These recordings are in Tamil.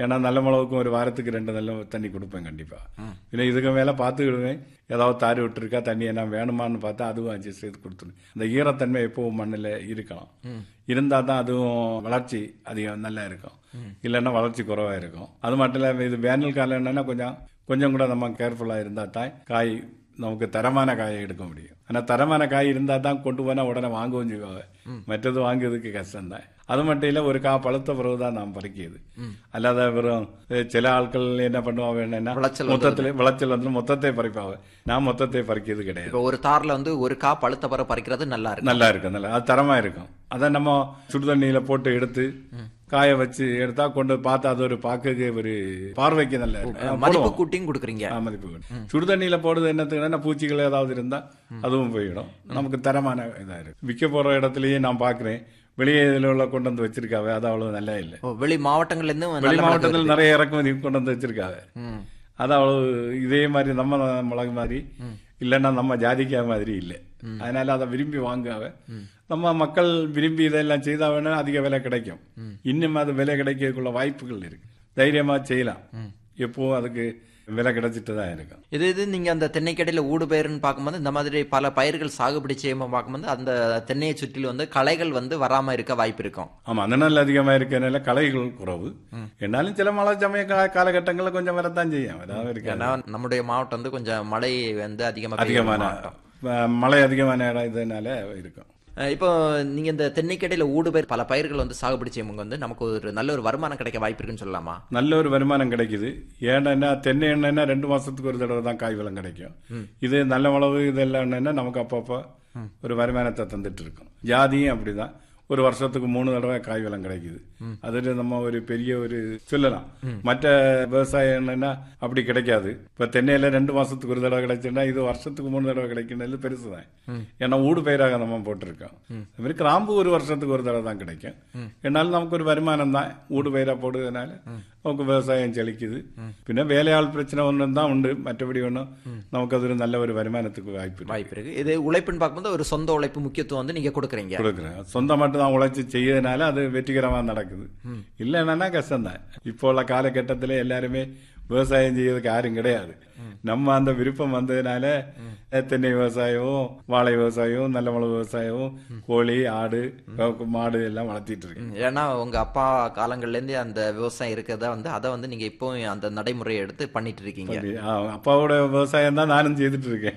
ஏன்னா நல்ல மிளகுக்கும் ஒரு வாரத்துக்கு ரெண்டு நல்ல தண்ணி கொடுப்பேன் கண்டிப்பா இல்லை இதுக்கு மேல பார்த்துக்கிடுவேன் ஏதாவது தாரி விட்டுருக்கா தண்ணி என்ன வேணுமான்னு பார்த்தா அதுவும் அட்ஜஸ்ட் செய்து கொடுத்துருவேன் இந்த ஈரத்தன்மை எப்பவும் மண்ணில் இருக்கலாம் இருந்தால் தான் அதுவும் வளர்ச்சி அதிகம் நல்லா இருக்கும் இல்லைன்னா வளர்ச்சி குறைவா இருக்கும் அது மட்டும் இல்லை இது வேனல் காலம் என்னன்னா கொஞ்சம் கொஞ்சம் கூட நம்ம கேர்ஃபுல்லாக இருந்தால் தான் காய் நமக்கு தரமான காயை எடுக்க முடியும் ஆனால் தரமான காய் இருந்தால் தான் கொண்டு போனால் உடனே வாங்கவும் செய்வாங்க மற்றது வாங்குறதுக்கு கஷ்டம்தான் அது மட்டும் இல்லை ஒரு கா பழுத்த பிறகு தான் நாம் பறிக்கிறது அல்லாத வெறும் அஹ், சில ஆட்கள் என்ன பண்ணுவாங்க என்னன்னா விளைச்சல் மொத்தத்தில் விளைச்சல் வந்து மொத்தத்தை பறிப்பாங்க நான் மொத்தத்தை பறிக்கிறது கிடையாது இப்போ ஒரு தார்ல வந்து ஒரு கா பழுத்த பற பறிக்கிறது நல்லா இருக்கு நல்லா இருக்கும் நல்லா அது தரமா இருக்கும் அதை நம்ம சுடுதண்ணியில போட்டு எடுத்து காய வச்சு எடுத்தா கொண்டு பார்த்தா அது ஒரு பார்க்க ஒரு பார்வைக்கு நல்லா இருக்கும் மதிப்பு போடுவோம். கூட்டியும் கொடுக்குறீங்க ஆ, மதிப்பு வேணும். சுடுதண்ணியில போடுறது என்னத்துக்குன்னா பூச்சிகள் ஏதாவது இருந்தா அதுவும் போயிடும் நமக்கு தரமான இதா இருக்கு விற்க போற இடத்துலயே நான் பாக்குறேன் வெளியே இதுல உள்ள கொண்டு வந்து வச்சிருக்காங்க அது அவ்வளவு நல்லா இல்லை ஓ, வெளி மாவட்டங்கள்ல இருந்து வெளி நல்ல மிளகு மாவட்டத்தில் நிறைய இறக்குமதி கொண்டு வந்து வச்சிருக்காங்க ம். அது அவ்வளவு இதே மாதிரி நம்ம மிளகு மாதிரி இல்லைன்னா நம்ம ஜாதிக்காய் மாதிரி இல்லை அதனால அதை விரும்பி வாங்காவ நம்ம மக்கள் விரும்பி இதெல்லாம் செய்தா வேணா அதிக விலை கிடைக்கும் இன்னும் அது விலை கிடைக்கக்குள்ள வாய்ப்புகள் இருக்கு தைரியமா செய்யலாம் எப்பவும் அதுக்கு விலை கிடைச்சிட்டு தான் இருக்கும் இது இது நீங்க அந்த தென்னைக்கடையில ஊடு பயிர்னு பார்க்கும்போது இந்த மாதிரி பல பயிர்கள் சாகுபடி செய்யும் பார்க்கும்போது அந்த தென்னையை சுற்றிலும் வந்து களைகள் வந்து வராம இருக்க வாய்ப்பு இருக்கும் ஆமா நிழல் அதிகமா இருக்கனால களைகள் குறைவு என்னாலும் சில மழை சமய கா- காலகட்டங்கள்ல கொஞ்சம் வரத்தான் செய்யும் அதாவது இருக்கு ஏன்னா நம்முடைய மாவட்டம் வந்து கொஞ்சம் மழை வந்து அதிகமா பெய்யுற அதிகமான மாவட்டம். அஹ், மழை அதிகமான இடம் இதனால இருக்கும் அஹ் இப்போ நீங்க இந்த தென்னைக்கடையில ஊடு பயிர் பல பயிர்கள் வந்து சாகுபடி செய்யும் வந்து நமக்கு ஒரு நல்ல ஒரு வருமானம் கிடைக்க வாய்ப்பு இருக்குன்னு சொல்லலாமா நல்ல ஒரு வருமானம் கிடைக்குது ஏன்னா தென்னை எண்ணெய்னா ரெண்டு மாசத்துக்கு ஒரு தடவை தான் காய் வளம் கிடைக்கும் இது நல்ல உழவு இதெல்லாம் எண்ணெய்னா நமக்கு அப்பப்போ ஒரு வருமானத்தை தந்துட்டு இருக்கும் ஜாதியும் அப்படிதான் ஒரு வருஷத்துக்கு மூணு தடவை காய் வளம் கிடைக்குது அதுல நம்ம ஒரு பெரிய ஒரு சொல்லலாம் மற்ற விவசாயம் என்னன்னா அப்படி கிடைக்காது இப்ப தென்னையில ரெண்டு மாசத்துக்கு ஒரு தடவை கிடைச்சுன்னா இது வருஷத்துக்கு மூணு தடவை கிடைக்கிறது பெருசுதான் ஏன்னா ஊடு பயிராக நம்ம போட்டிருக்கோம் அது மாதிரி கிராம்பு ஒரு வருஷத்துக்கு ஒரு தடவை தான் கிடைக்கும் என்னாலும் நமக்கு ஒரு வருமானம் தான் ஊடு பயிரா போடுறதுனால நமக்கு விவசாயம் செழிக்குது பின்ன வேலையாள் பிரச்சனை ஒன்று தான் உண்டு மற்றபடி ஒன்றும் நமக்கு அது ஒரு நல்ல ஒரு வருமானத்துக்கு வாய்ப்பு இருக்கு. வாய்ப்பு இருக்கு இது உழைப்புன்னு பார்க்கும்போது ஒரு சொந்த உழைப்பு முக்கியத்துவம் வந்து நீங்க கொடுக்குறீங்க கொடுக்குறேன் சொந்தம் மட்டும் தான் உழைச்சி செய்யறதுனால அது வெற்றிகரமா நடக்குது இல்லைன்னா கஷ்டம்தான் இப்போ உள்ள காலகட்டத்தில் எல்லாருமே விவசாயம் செய்யறதுக்கு யாரும் கிடையாது நம்ம அந்த விருப்பம் வந்ததுனால தென்னை விவசாயமும் வாழை விவசாயமும் நல்ல மிளகு விவசாயமும் கோழி ஆடு மாடு எல்லாம் வளர்த்திட்டு இருக்கு ம், ஏன்னா உங்க அப்பா காலங்கள்ல இருந்து அந்த விவசாயம் இருக்கிறதா வந்து அதை வந்து நீங்க இப்போ அந்த நடைமுறையை எடுத்து பண்ணிட்டு இருக்கீங்க ஆ, அப்பாவோட விவசாயம் தான் நானும் செய்துட்டு இருக்கேன்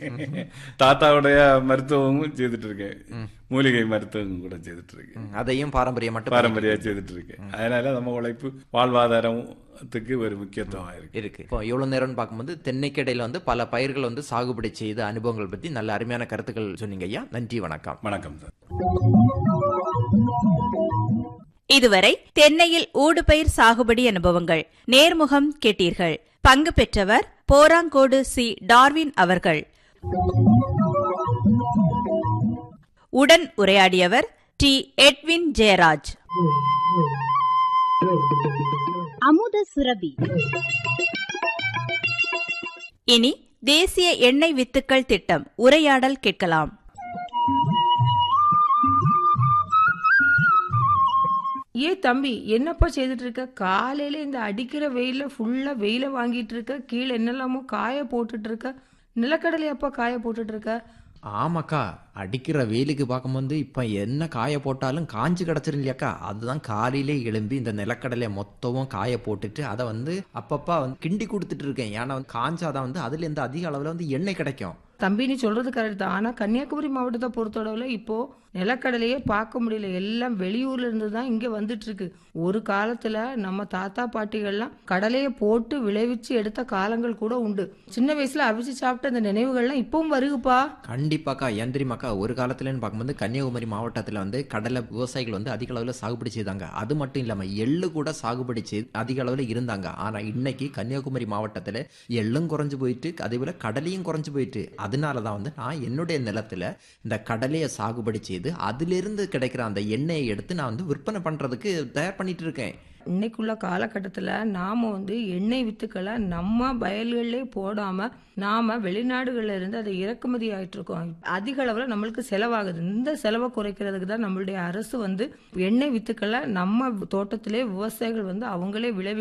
தாத்தாவுடைய மருத்துவமும் செய்துட்டு இருக்கேன் மூலிகை மருத்துவம் கூட செய்துட்டு இருக்கேன் ம், அதையும் பாரம்பரியம் மட்டும் பாரம்பரியா செய்துட்டு இருக்கேன் அதனால நம்ம உழைப்பு வாழ்வாதாரத்துக்கு ஒரு முக்கியத்துவம் இருக்கு இருக்கு இப்போ இவ்வளவு நேரம்னு பார்க்கும்போது தென்னைக்கடையில வந்து பல பயிர்கள் வந்து சாகுபடி செய்த அனுபவங்கள் பத்தி நல்ல அருமையான கருத்துக்கள் சொன்னீங்க ஐயா நன்றி வணக்கம் வணக்கம் சார் இதுவரை தென்னையில் ஊடுபயிர் சாகுபடி அனுபவங்கள் நேர்முகம் கேட்டீர்கள் பங்கு பெற்றவர் போராங்கோடு சி டார்வின் அவர்கள் உடன் உரையாடியவர் டி எட்வின் ஜெயராஜ் அமுத சுரபி இனி தேசிய எண்ணெய் வித்துக்கள் திட்டம் உரையாடல் கேட்கலாம் ஏ தம்பி என்னப்பா செய்துட்டு இருக்க காலையில இந்த அடிக்கிற வெயில ஃபுல்லா வெயில வாங்கிட்டு இருக்க கீழே என்னெல்லாமோ காய போட்டுட்டு இருக்க நிலக்கடலையாப்பா காய போட்டுட்டு இருக்க ஆமாக்கா அடிக்கிற வெயிலுக்கு பார்க்கும்போது இப்போ என்ன காய போட்டாலும் காஞ்சு கிடச்சிரும் இல்லையாக்கா அதுதான் காலையிலே எழும்பி இந்த நிலக்கடலை மொத்தமும் காய போட்டுட்டு அதை வந்து அப்பப்பா வந்து கிண்டி கொடுத்துட்டு இருக்கேன் ஏன்னா வந்து காஞ்சாதான் வந்து அதுலேருந்து அதிக அளவில் வந்து எண்ணெய் கிடைக்கும் தம்பி நீ சொல்றது கரெக்ட் தான் ஆனா கன்னியாகுமரி மாவட்டத்தை பொறுத்தளவுல இப்போ நிலக்கடலையே பார்க்க முடியல எல்லாம் வெளியூர்ல இருந்து தான் இங்க வந்துட்டு இருக்கு ஒரு காலத்துல நம்ம தாத்தா பாட்டிகள்லாம் கடலையை போட்டு விளைவிச்சு எடுத்த காலங்கள் கூட உண்டு சின்ன வயசுல அவிச்சு சாப்பிட்ட அந்த நினைவுகள்லாம் இப்பவும் வருகுப்பா கண்டிப்பாக்கா ஏன் தெரியுமாக்கா ஒரு காலத்துலன்னு பார்க்கும்போது கன்னியாகுமரி மாவட்டத்தில் வந்து கடலை விவசாயிகள் வந்து அதிக அளவில் சாகுபடி செய்தாங்க அது மட்டும் இல்லாமல் எள்ளு கூட சாகுபடி செய்து அதிக அளவில் இருந்தாங்க ஆனால் இன்னைக்கு கன்னியாகுமரி மாவட்டத்தில் எள்ளும் குறைஞ்சு போயிட்டு அதே போல் கடலையும் குறைஞ்சு போயிட்டு அதனால தான் வந்து நான் என்னுடைய நிலத்தில் இந்த கடலையை சாகுபடி செய்து அதிலிருந்து கிடைக்கிற அந்த எண்ணெயை எடுத்து நான் வந்து விற்பனை பண்ணுறதுக்கு தயார் பண்ணிட்டு இருக்கேன் இன்னைக்குள்ள காலகட்டத்தில் நாம வந்து எண்ணெய் வித்துக்களை நம்ம வயல்களிலே போடாம நாம வெளிநாடுகள்ல இருந்து அதை இறக்குமதி ஆயிட்டு இருக்கோம் அதிக அளவில் நம்மளுக்கு செலவாகுது இந்த செலவை குறைக்கிறதுக்கு தான் நம்மளுடைய அரசு வந்து எண்ணெய் வித்துக்களை நம்ம தோட்டத்திலே விவசாயிகள் வந்து அவங்களே விளைவி